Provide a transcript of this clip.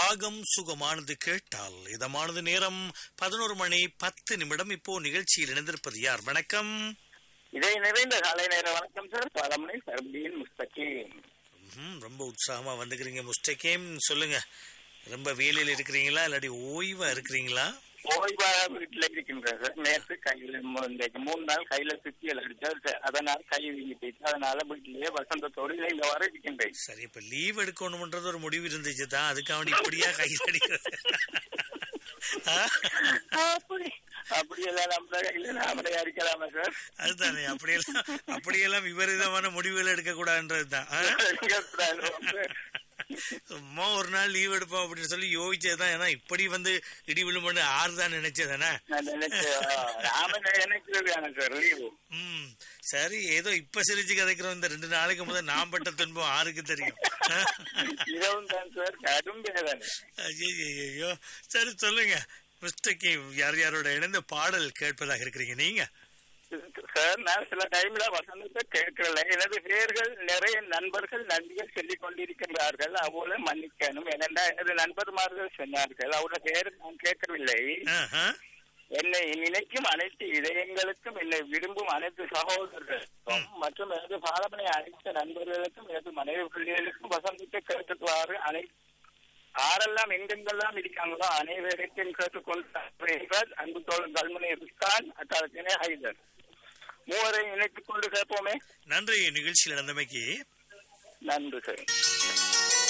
ராகம் சுகமானது கேட்டால் இதமானது நேரம் பதினோரு மணி பத்து நிமிடம் இப்போ நிகழ்ச்சியில் இணைந்திருப்பது யார் வணக்கம் இதை நிறைந்த காலை நேர வணக்கம் சார் பலமணி சர்பியின் முஸ்தகீம் ம்ஹும், ரொம்ப உற்சாகமா வந்துக்கிறீங்க முஸ்டகேம் சொல்லுங்க ரொம்ப வேலையில் இருக்கிறீங்களா இல்லாட்டி ஓய்வா இருக்கிறீங்களா ஓய்வாக வீட்டுல இருக்கின்றேன் சார் நேற்று கையில மு- இன்றைக்கு மூணு நாள் கையில சுத்தியல் அடிச்சா ச- அதனால கை வீங்கி போயிடுச்சு அதனால வீட்டிலேயே வசந்தத்தோடு இந்த வர இருக்கின்றேன் சரி இப்ப லீவ் எடுக்கணும்ன்றது ஒரு முடிவு இருந்துச்சு தான் அதுக்காக வேண்டி இப்படியா கையில் அடிக்கிறது ஆ? அப்படி அப்படியெல்லாம் நம்ம கையில நாமளே அடிக்கலாமா சார் அதுதானே அப்படியெல்லாம் அப்படியெல்லாம் விபரீதமான முடிவுகள் எடுக்க கூடாதுன்றதுதான் ஆ? சும்மா ஒரு நாள் லீவ் எடுப்போம் அப்படின்னு சொல்லி யோசிச்சதுதான் ஏன்னா இப்படி வந்து இடி விழுமன்னு ஆறுதான் நினைச்சதானே நான் நினைச்சேன் நாம நினைக்கிறது எனக்கு சார் லீவு ம் சரி ஏதோ இப்ப சிரிச்சு கதைக்கிறோம் இந்த ரெண்டு நாளைக்கு முதல் நான் பட்ட துன்பம் ஆருக்கு தெரியும் இரவும் தான் சார் கடும் வேதனை ஐயோ சரி சொல்லுங்க மிஸ்டேக்கு யார் யாரோட இணைந்த பாடல் கேட்பதாக இருக்கிறீங்க நீங்க சார் நான் சில டைம்ல வசந்தத்தை கேட்கல எனது பேர்கள் நிறைய நண்பர்கள் நன்றிகள் சொல்லிக் கொண்டிருக்கின்றார்கள் அவ்வளவு மன்னிக்கணும் ஏனென்றா எனது நண்பர்மார்கள் சொன்னார்கள் அவரோட பேர் நான் கேட்கவில்லை ஆஹா. என்னை நினைக்கும் அனைத்து இதயங்களுக்கும் என்னை விரும்பும் அனைத்து சகோதரர்களுக்கும் மற்றும் எனது பாலமனை அனைத்து நண்பர்களுக்கும் எனது மனைவி பிள்ளைகளுக்கும் வசந்தத்தை கேட்டுக்குவாறு அனை யாரெல்லாம் எங்கெங்கெல்லாம் இருக்காங்களோ அனைவருக்கும் கேட்டுக்கொண்டு அன்பு தோழன் கல்முனை ரிஸ்கான் அக்காலத்தினே ஹைதர் மூவரை இணைத்துக் கொண்டு கேட்போமே நன்றி நிகழ்ச்சியில் நடந்தமைக்கு நன்றி சார்